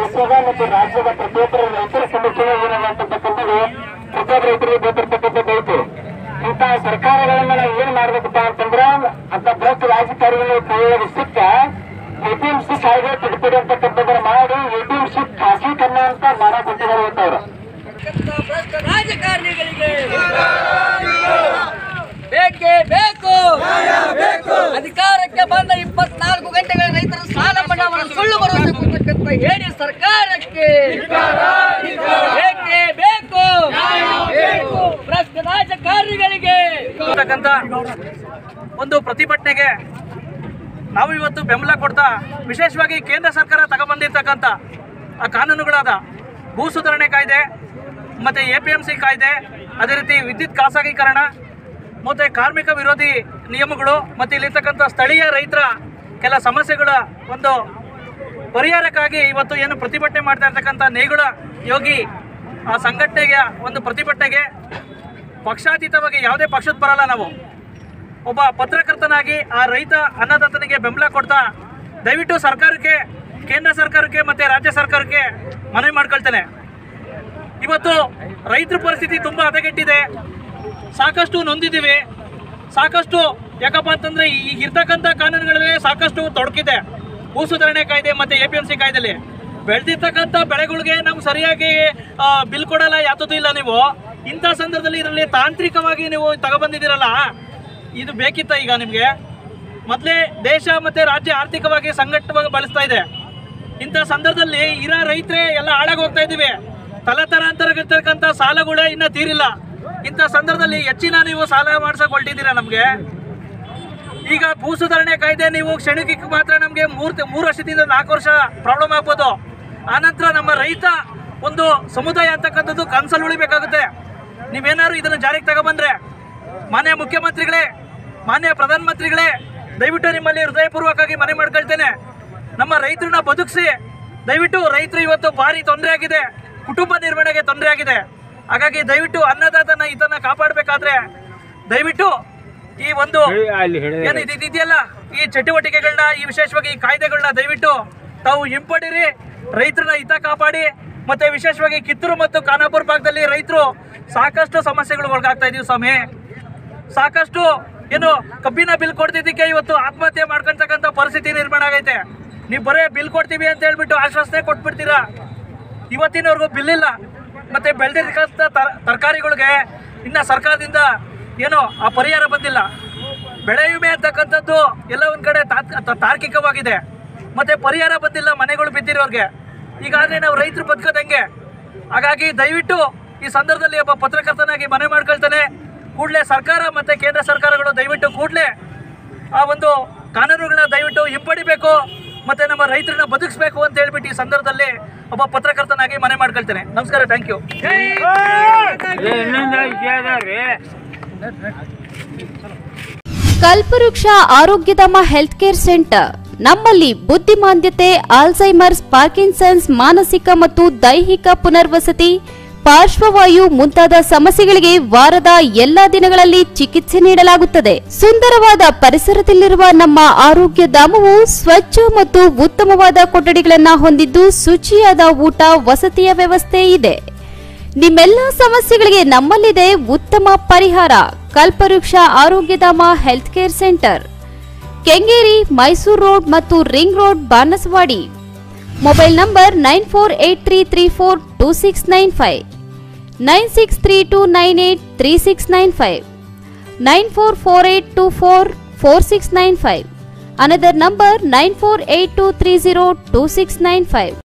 ದೇಶದ ಮತ್ತು ರಾಜ್ಯದ ಪ್ರತಿಯೊಬ್ಬರ ರೈತರ ಸಮಸ್ಯೆ ಏನಾಗತಕ್ಕಂಥದ್ದು ಪ್ರತಿಯೊಬ್ಬ ರೈತರಿಗೆ ಗೊತ್ತಿರ್ತಕ್ಕಂಥದ್ದು ಐತಿ ಇಂತಹ ಸರ್ಕಾರಗಳನ್ನ ನಾವು ಏನ್ ಮಾಡ್ಬೇಕಪ್ಪ ಅಂತಂದ್ರ ಅಂತ ಭ್ರಷ್ಟ ರಾಜಕಾರಣಿಗಳು ಕೈಯೊಳಗೆ ಸಿಕ್ಕ ಎಪಿಎಂಸಿ ಕಾಯ್ದೆ ತಿದ್ದುಪಡಿ ಅಂತಕ್ಕಂಥದ್ದನ್ನ ಮಾಡಿ ಎಪಿಎಂಸಿ ಖಾಸಗೀಕರಣ ಅಂತ ಮಾಡಕೊಟ್ಟಿದ್ದಾರೆ ಇವತ್ತವ್ರು ಭ್ರಷ್ಟ ರಾಜಕಾರಣಿಗಳಿಗೆ ಬೇಕೇ ಬೇಕು ಅಧಿಕಾರಕ್ಕೆ ಬಂದ ಇಪ್ಪತ್ನಾಲ್ಕು ಗಂಟೆಗಳ ರೈತರ ಸಾಲ ಮನ್ನಾವನ್ನು ಸುಳ್ಳು ಭರವಸೆ ಕೊಡ್ತಕ್ಕಂಥ ಹೇಳಿ ಸರ್ಕಾರಕ್ಕೆ ಬೇಕೇ ಬೇಕು ಭ್ರಷ್ಟ ರಾಜಕಾರಣಿಗಳಿಗೆ ಅಂತಕ್ಕಂಥ ಒಂದು ಪ್ರತಿಭಟನೆಗೆ ನಾವು ಇವತ್ತು ಬೆಂಬಲ ಕೊಡ್ತಾ ವಿಶೇಷವಾಗಿ ಕೇಂದ್ರ ಸರ್ಕಾರ ತಗೊಂಬಂದಿರ್ತಕ್ಕಂಥ ಆ ಕಾನೂನುಗಳಾದ ಭೂ ಸುಧಾರಣೆ ಕಾಯ್ದೆ ಮತ್ತು ಎ ಪಿ ಎಮ್ ಸಿ ಕಾಯ್ದೆ ಅದೇ ರೀತಿ ವಿದ್ಯುತ್ ಖಾಸಗೀಕರಣ ಮತ್ತು ಕಾರ್ಮಿಕ ವಿರೋಧಿ ನಿಯಮಗಳು ಮತ್ತು ಇಲ್ಲಿರ್ತಕ್ಕಂಥ ಸ್ಥಳೀಯ ರೈತರ ಕೆಲ ಸಮಸ್ಯೆಗಳ ಒಂದು ಪರಿಹಾರಕ್ಕಾಗಿ ಇವತ್ತು ಏನು ಪ್ರತಿಭಟನೆ ಮಾಡ್ತಾ ಇರ್ತಕ್ಕಂಥ ನೇಗುಳ ಯೋಗಿ ಆ ಸಂಘಟನೆಗೆ ಒಂದು ಪ್ರತಿಭಟನೆಗೆ ಪಕ್ಷಾತೀತವಾಗಿ ಯಾವುದೇ ಪಕ್ಷದ ಬರಲ್ಲ ನಾವು ಒಬ್ಬ ಪತ್ರಕರ್ತನಾಗಿ ಆ ರೈತ ಅನ್ನದಾತನಿಗೆ ಬೆಂಬಲ ಕೊಡ್ತಾ ದಯವಿಟ್ಟು ಸರ್ಕಾರಕ್ಕೆ ಕೇಂದ್ರ ಸರ್ಕಾರಕ್ಕೆ ಮತ್ತೆ ರಾಜ್ಯ ಸರ್ಕಾರಕ್ಕೆ ಮನವಿ ಮಾಡ್ಕೊಳ್ತೇನೆ ಇವತ್ತು ರೈತರ ಪರಿಸ್ಥಿತಿ ತುಂಬ ಹದಗೆಟ್ಟಿದೆ ಸಾಕಷ್ಟು ನೊಂದಿದ್ದೀವಿ ಸಾಕಷ್ಟು ಯಾಕಪ್ಪ ಅಂತಂದ್ರೆ ಈಗ ಇರ್ತಕ್ಕಂಥ ಕಾನೂನುಗಳಲ್ಲಿ ಸಾಕಷ್ಟು ತೊಡಕಿದೆ ಭೂ ಸುಧಾರಣೆ ಕಾಯ್ದೆ ಮತ್ತೆ ಎ ಪಿ ಎಂ ಸಿ ಕಾಯ್ದೆಲಿ ಬೆಳೆದಿರ್ತಕ್ಕಂಥ ಬೆಳೆಗಳಿಗೆ ನಮ್ಗೆ ಸರಿಯಾಗಿ ಆ, ಬಿಲ್ ಕೊಡಲ್ಲ ಯಾತದೂ ಇಲ್ಲ ನೀವು ಇಂಥ ಸಂದರ್ಭದಲ್ಲಿ ಇದರಲ್ಲಿ ತಾಂತ್ರಿಕವಾಗಿ ನೀವು ತಗೊಬಂದಿದ್ದೀರಲ್ಲ ಇದು ಬೇಕಿತ್ತ ಈಗ ನಿಮಗೆ ಮೊದಲೇ ದೇಶ ಮತ್ತೆ ರಾಜ್ಯ ಆರ್ಥಿಕವಾಗಿ ಸಂಘಟಿತವಾಗಿ ಬಳಸ್ತಾ ಇದೆ ಇಂಥ ಸಂದರ್ಭದಲ್ಲಿ ಇರೋ ರೈತರೇ ಎಲ್ಲ ಹಾಳಾಗಿ ಹೋಗ್ತಾ ಇದ್ದೀವಿ ತಲತರಾಂತರಗಿರ್ತಕ್ಕಂಥ ಸಾಲಗಳೇ ಇನ್ನ ತೀರಿಲ್ಲ ಇಂಥ ಸಂದರ್ಭದಲ್ಲಿ ಹೆಚ್ಚಿನ ನೀವು ಸಾಲ ಮಾಡ್ಸಕ್ ಹೊರಟಿದ್ದೀರಾ ನಮಗೆ ಈಗ ಭೂ ಸುಧಾರಣೆ ಕಾಯ್ದೆ ನೀವು ಕ್ಷಣಿಕಕ್ಕೆ ಮಾತ್ರ ನಮಗೆ ಮೂರು ಮೂರು ವರ್ಷದಿಂದ ನಾಲ್ಕು ವರ್ಷ ಪ್ರಾಬ್ಲಮ್ ಆಗ್ಬೋದು ಆನಂತರ ನಮ್ಮ ರೈತ ಒಂದು ಸಮುದಾಯ ಅಂತಕ್ಕಂಥದ್ದು ಕನ್ಸಲ್ಲಿ ಉಳಿಬೇಕಾಗುತ್ತೆ ನೀವೇನಾದ್ರು ಇದನ್ನು ಜಾರಿಗೆ ತಗೊಬಂದ್ರೆ ಮಾನ್ಯ ಮುಖ್ಯಮಂತ್ರಿಗಳೇ ಮಾನ್ಯ ಪ್ರಧಾನಮಂತ್ರಿಗಳೇ ದಯವಿಟ್ಟು ನಿಮ್ಮಲ್ಲಿ ಹೃದಯಪೂರ್ವಕವಾಗಿ ಮನೆ ಮಾಡ್ಕೊಳ್ತೇನೆ ನಮ್ಮ ರೈತರನ್ನ ಬದುಕಿಸಿ ದಯವಿಟ್ಟು ರೈತರು ಇವತ್ತು ಭಾರಿ ತೊಂದರೆ ಆಗಿದೆ ಕುಟುಂಬ ನಿರ್ವಹಣೆಗೆ ತೊಂದರೆ ಆಗಿದೆ ಹಾಗಾಗಿ ದಯವಿಟ್ಟು ಅನ್ನದಾತನ ಇದನ್ನ ಕಾಪಾಡಬೇಕಾದ್ರೆ ದಯವಿಟ್ಟು ಈ ಒಂದು ಏನು ಇದು ಇದೆಯಲ್ಲ ಈ ಚಟುವಟಿಕೆಗಳನ್ನ ಈ ವಿಶೇಷವಾಗಿ ಈ ಕಾಯ್ದೆಗಳನ್ನ ದಯವಿಟ್ಟು ತಾವು ಹಿಂಪಡಿರಿ ರೈತರನ್ನ ಹಿತ ಕಾಪಾಡಿ ಮತ್ತೆ ವಿಶೇಷವಾಗಿ ಕಿತ್ತೂರು ಮತ್ತು ಖಾನಾಪುರ ಭಾಗದಲ್ಲಿ ರೈತರು ಸಾಕಷ್ಟು ಸಮಸ್ಯೆಗಳು ಒಳಗಾಗ್ತಾ ಇದೀವಿ ಸ್ವಾಮಿ ಸಾಕಷ್ಟು ಏನು ಕಬ್ಬಿನ ಬಿಲ್ ಕೊಡ್ತಿದ್ದಕ್ಕೆ ಇವತ್ತು ಆತ್ಮಹತ್ಯೆ ಮಾಡ್ಕೊಳ್ತಕ್ಕಂಥ ಪರಿಸ್ಥಿತಿ ನಿರ್ಮಾಣ ಆಗೈತೆ ನೀವು ಬರೇ ಬಿಲ್ ಕೊಡ್ತೀವಿ ಅಂತ ಹೇಳ್ಬಿಟ್ಟು ಆಶ್ವಾಸನೆ ಕೊಟ್ಬಿಡ್ತೀರಾ ಇವತ್ತಿನವರೆಗೂ ಬಿಲ್ ಇಲ್ಲ ಮತ್ತೆ ಬೆಳೆದಿರ್ತಕ್ಕಂಥ ತರಕಾರಿಗಳಿಗೆ ಇನ್ನ ಸರ್ಕಾರದಿಂದ ಏನೋ ಆ ಪರಿಹಾರ ಬಂದಿಲ್ಲ ಬೆಳೆ ವಿಮೆ ಅಂತಕ್ಕಂಥದ್ದು ಎಲ್ಲ ಒಂದ್ ಕಡೆ ತಾತ್- ತ- ತಾರ್ಕಿಕವಾಗಿದೆ ಮತ್ತೆ ಪರಿಹಾರ ಬಂದಿಲ್ಲ ಮನೆಗಳು ಬಿದ್ದಿರೋರ್ಗೆ ಈಗಾದ್ರೆ ನಾವು ರೈತರು ಬದುಕೋದು ಹೆಂಗೆ ಹಾಗಾಗಿ ದಯವಿಟ್ಟು ಈ ಸಂದರ್ಭದಲ್ಲಿ ಒಬ್ಬ ಪತ್ರಕರ್ತನಾಗಿ ಮನೆ ಮಾಡ್ಕೊಳ್ತಾನೆ ಕೂಡಲೇ ಸರ್ಕಾರ ಮತ್ತೆ ಕೇಂದ್ರ ಸರ್ಕಾರಗಳು ದಯವಿಟ್ಟು ಕೂಡಲೇ ಆ ಒಂದು ಕಾನೂನುಗಳನ್ನ ದಯವಿಟ್ಟು ಹಿಂಪಡಿಬೇಕು ಮತ್ತೆ ನಮ್ಮ ರೈತರನ್ನ ಬದುಕಿಸ್ಬೇಕು ಅಂತ ಹೇಳ್ಬಿಟ್ಟು ಈ ಸಂದರ್ಭದಲ್ಲಿ ಒಬ್ಬ ಪತ್ರಕರ್ತನಾಗಿ ಮನೆ ಮಾಡ್ಕೊಳ್ತೇನೆ ನಮಸ್ಕಾರ ಥ್ಯಾಂಕ್ ಯು ಕಲ್ಪವೃಕ್ಷ ಆರೋಗ್ಯಧಾಮ ಹೆಲ್ತ್ ಕೇರ್ ಸೆಂಟರ್ ನಮ್ಮಲ್ಲಿ ಬುದ್ಧಿಮಾಂದ್ಯತೆ ಆಲ್ಝೈಮರ್ಸ್ ಪಾರ್ಕಿನ್ಸನ್ಸ್ ಮಾನಸಿಕ ಮತ್ತು ದೈಹಿಕ ಪುನರ್ವಸತಿ ಪಾರ್ಶ್ವವಾಯು ಮುಂತಾದ ಸಮಸ್ಯೆಗಳಿಗೆ ವಾರದ ಎಲ್ಲಾ ದಿನಗಳಲ್ಲಿ ಚಿಕಿತ್ಸೆ ನೀಡಲಾಗುತ್ತದೆ ಸುಂದರವಾದ ಪರಿಸರದಲ್ಲಿರುವ ನಮ್ಮ ಆರೋಗ್ಯ ಧಾಮವು ಸ್ವಚ್ಛ ಮತ್ತು ಉತ್ತಮವಾದ ಕೊಠಡಿಗಳನ್ನು ಹೊಂದಿದ್ದು ಶುಚಿಯಾದ ಊಟ ವಸತಿಯ ವ್ಯವಸ್ಥೆ ಇದೆ ನಿಮ್ಮೆಲ್ಲ ಸಮಸ್ಯೆಗಳಿಗೆ ನಮ್ಮಲ್ಲಿದೆ ಉತ್ತಮ ಪರಿಹಾರ Kalpavriksha Arogyadhama health care centre Kengeri Mysuru road ಮತ್ತು ring road Banasavadi mobile number nine four eight three three four two six nine five nine six three two nine eight three six nine five nine four four eight two four four six nine five another number nine four eight two three zero two six nine five